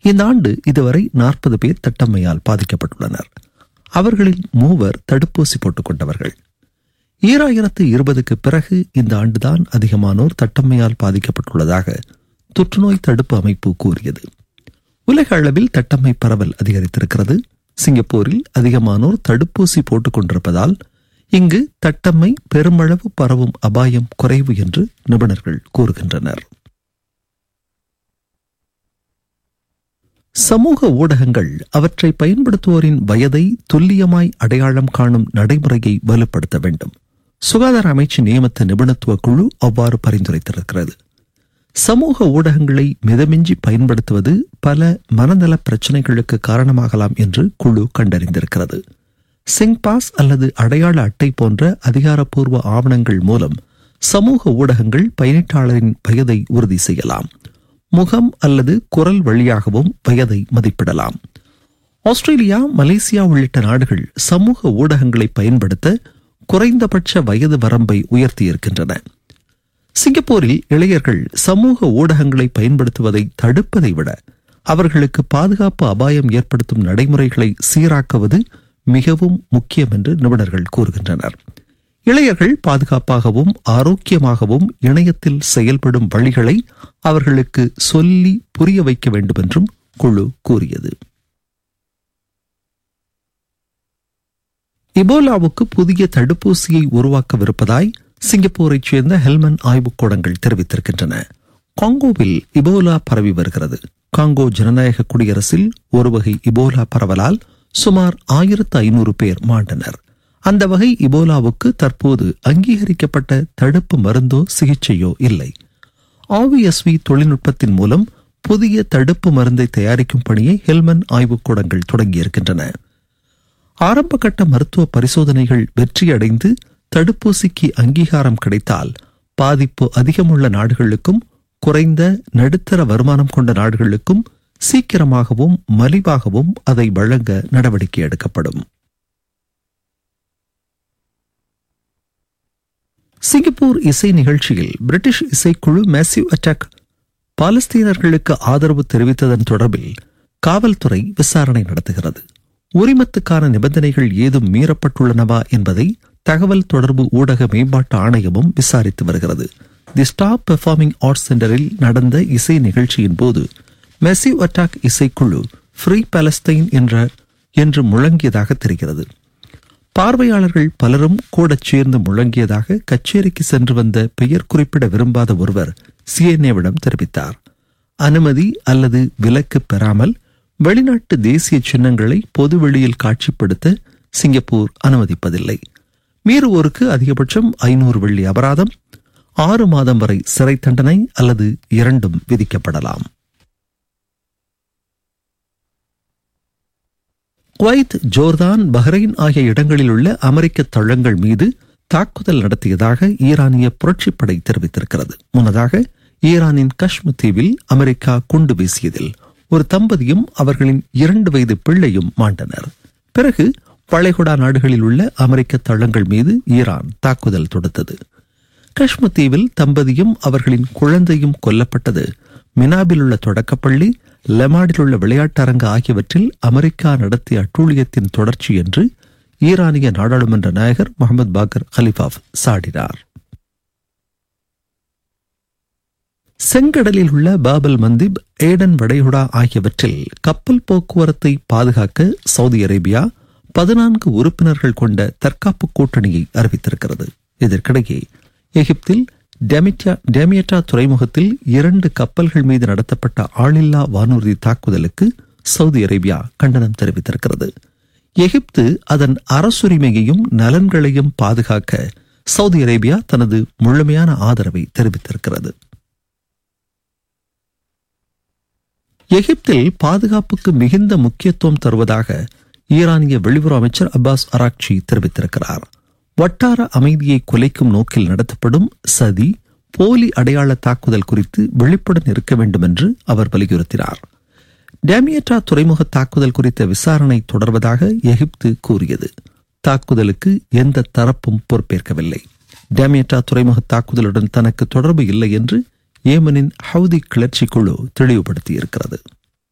இந்த ஆண்டு இதுவரை நாற்பது பேர் தட்டம்மையால் பாதிக்கப்பட்டுள்ளனர் அவர்களில் மூவர் தடுப்பூசி போட்டுக் கொண்டவர்கள் ஈராயிரத்து இருபதுக்கு பிறகு இந்த ஆண்டுதான் அதிகமானோர் தட்டம்மையால் பாதிக்கப்பட்டுள்ளதாக தொற்றுநோய் தடுப்பு அமைப்பு கூறியது உலக அளவில் தட்டம்மை பரவல் அதிகரித்திருக்கிறது சிங்கப்பூரில் அதிகமானோர் தடுப்பூசி போட்டுக் கொண்டிருப்பதால் இங்கு தட்டம்மை பெருமளவு பரவும் அபாயம் குறைவு என்று நிபுணர்கள் கூறுகின்றனர் சமூக ஊடகங்கள் அவற்றை பயன்படுத்துவோரின் வயதை துல்லியமாய் அடையாளம் காணும் நடைமுறையை வலுப்படுத்த வேண்டும் சுகாதார அமைச்சு நியமித்த நிபுணத்துவ குழு அவ்வாறு பரிந்துரைத்திருக்கிறது சமூக ஊடகங்களை மிதமிஞ்சி பயன்படுத்துவது பல மனநல பிரச்சனைகளுக்கு காரணமாகலாம் என்று குழு கண்டறிந்திருக்கிறது சிங்பாஸ் அல்லது அடையாள அட்டை போன்ற அதிகாரப்பூர்வ ஆவணங்கள் மூலம் சமூக ஊடகங்கள் பயனீட்டாளரின் வயதை உறுதி செய்யலாம் முகம் அல்லது குரல் வழியாகவும் வயதை மதிப்பிடலாம் ஆஸ்திரேலியா மலேசியா உள்ளிட்ட நாடுகள் சமூக ஊடகங்களை பயன்படுத்த குறைந்தபட்ச வயது வரம்பை உயர்த்தியிருக்கின்றன சிங்கப்பூரில் இளையர்கள் சமூக ஊடகங்களை பயன்படுத்துவதை தடுப்பதை விட அவர்களுக்கு பாதுகாப்பு அபாயம் ஏற்படுத்தும் நடைமுறைகளை சீராக்குவது மிகவும் முக்கியம் என்று நிபுணர்கள் கூறுகின்றனர் இளையர்கள் பாதுகாப்பாகவும் ஆரோக்கியமாகவும் இணையத்தில் செயல்படும் வழிகளை அவர்களுக்கு சொல்லி புரிய வைக்க வேண்டும் என்றும் குழு கூறியது இபோலாவுக்கு புதிய தடுப்பூசியை உருவாக்கவிருப்பதாய் சிங்கப்பூரைச் சேர்ந்த ஹெல்மன் ஆய்வுக்கூடங்கள் தெரிவித்திருக்கின்றன காங்கோவில் இபோலா பரவி வருகிறது காங்கோ ஜனநாயக குடியரசில் ஒரு வகை இபோலா பரவலால் சுமார் ஆயிரத்து ஐநூறு பேர் மாண்டனர் அந்த வகை இபோலாவுக்கு தற்போது அங்கீகரிக்கப்பட்ட தடுப்பு மருந்தோ சிகிச்சையோ இல்லை ஆவிஎஸ்வி தொழில்நுட்பத்தின் மூலம் புதிய தடுப்பு மருந்தை தயாரிக்கும் பணியை ஹெல்மன் ஆய்வுக்கூடங்கள் தொடங்கியிருக்கின்றன ஆரம்ப கட்ட மருத்துவ பரிசோதனைகள் வெற்றியடைந்து தடுப்பூசிக்கு அங்கீகாரம் கிடைத்தால் பாதிப்பு அதிகமுள்ள நாடுகளுக்கும் குறைந்த நடுத்தர வருமானம் கொண்ட நாடுகளுக்கும் சீக்கிரமாகவும் மலிவாகவும் அதை வழங்க நடவடிக்கை எடுக்கப்படும் சிங்கப்பூர் இசை நிகழ்ச்சியில் பிரிட்டிஷ் இசைக்குழு மேசிவ் அட்டாக் பாலஸ்தீனர்களுக்கு ஆதரவு தெரிவித்ததன் தொடர்பில் காவல்துறை விசாரணை நடத்துகிறது உரிமத்துக்கான நிபந்தனைகள் ஏதும் மீறப்பட்டுள்ளனவா என்பதை தகவல் தொடர்பு ஊடக மேம்பாட்டு ஆணையமும் விசாரித்து வருகிறது தி ஸ்டார் பெர்ஃபார்மிங் ஆர்ட்ஸ் சென்டரில் நடந்த இசை நிகழ்ச்சியின் போது மெசிவ் அட்டாக் இசைக்குழு ஃப்ரீ பாலஸ்தைன் என்ற என்று முழங்கியதாக தெரிகிறது பார்வையாளர்கள் பலரும் கூட சேர்ந்து முழங்கியதாக கச்சேரிக்கு சென்று வந்த பெயர் குறிப்பிட விரும்பாத ஒருவர் சிஎன்ஏவிடம் தெரிவித்தார் அனுமதி அல்லது விலக்கு பெறாமல் வெளிநாட்டு தேசிய சின்னங்களை பொதுவெளியில் காட்சிப்படுத்த சிங்கப்பூர் அனுமதிப்பதில்லை மீறுவோருக்கு அதிகபட்சம் ஐநூறு வெள்ளி அபராதம் ஆறு மாதம் வரை சிறை தண்டனை அல்லது இரண்டும் விதிக்கப்படலாம் குவைத் ஜோர்தான் பஹ்ரைன் ஆகிய இடங்களில் உள்ள அமெரிக்க தளங்கள் மீது தாக்குதல் நடத்தியதாக ஈரானிய புரட்சிப்படை தெரிவித்திருக்கிறது முன்னதாக ஈரானின் காஷ்மீர் தீவில் அமெரிக்கா குண்டு வீசியதில் ஒரு தம்பதியும் அவர்களின் இரண்டு வயது பிள்ளையும் மாண்டனர் பிறகு வளைகுடா நாடுகளில் உள்ள அமெரிக்க தளங்கள் மீது ஈரான் தாக்குதல் தொடுத்தது காஷ்மீர் தீவில் தம்பதியும் அவர்களின் குழந்தையும் கொல்லப்பட்டது மினாபில் உள்ள தொடக்கப்பள்ளி லெமாடில் உள்ள விளையாட்டரங்கு ஆகியவற்றில் அமெரிக்கா நடத்திய அட்டூழியத்தின் தொடர்ச்சி என்று ஈரானிய நாடாளுமன்ற நாயகர் முகமது பாக்கர் ஹலிஃபாப் சாடினார் செங்கடலில் உள்ள பாபல் மந்திப் ஏடன் வடைகுடா ஆகியவற்றில் கப்பல் போக்குவரத்தை பாதுகாக்க சவுதி அரேபியா பதினான்கு உறுப்பினர்கள் கொண்ட தற்காப்பு கூட்டணியை அறிவித்திருக்கிறது இதற்கிடையே எகிப்தில் டேமியட்டா துறைமுகத்தில் இரண்டு கப்பல்கள் மீது நடத்தப்பட்ட ஆளில்லா வானூர்தி தாக்குதலுக்கு சவுதி அரேபியா கண்டனம் தெரிவித்திருக்கிறது எகிப்து அதன் அரசுரிமையையும் நலன்களையும் பாதுகாக்க சவுதி அரேபியா தனது முழுமையான ஆதரவை தெரிவித்திருக்கிறது எகிப்தில் பாதுகாப்புக்கு மிகுந்த முக்கியத்துவம் தருவதாக ஈரானிய வெளியுறவு அமைச்சர் அப்பாஸ் அராக்சி தெரிவித்திருக்கிறார் வட்டார அமைதியை குலைக்கும் நோக்கில் நடத்தப்படும் சதி போலி அடையாள தாக்குதல் குறித்து விழிப்புடன் இருக்க வேண்டும் என்று அவர் வலியுறுத்தினார் டேமியட்டா துறைமுக தாக்குதல் குறித்த விசாரணை தொடர்வதாக எகிப்து கூறியது தாக்குதலுக்கு எந்த தரப்பும் பொறுப்பேற்கவில்லை டேமியட்டா துறைமுக தாக்குதலுடன் தனக்கு தொடர்பு இல்லை என்று ஏமனின் ஹவுதி கிளர்ச்சி குழு தெளிவுபடுத்தியிருக்கிறது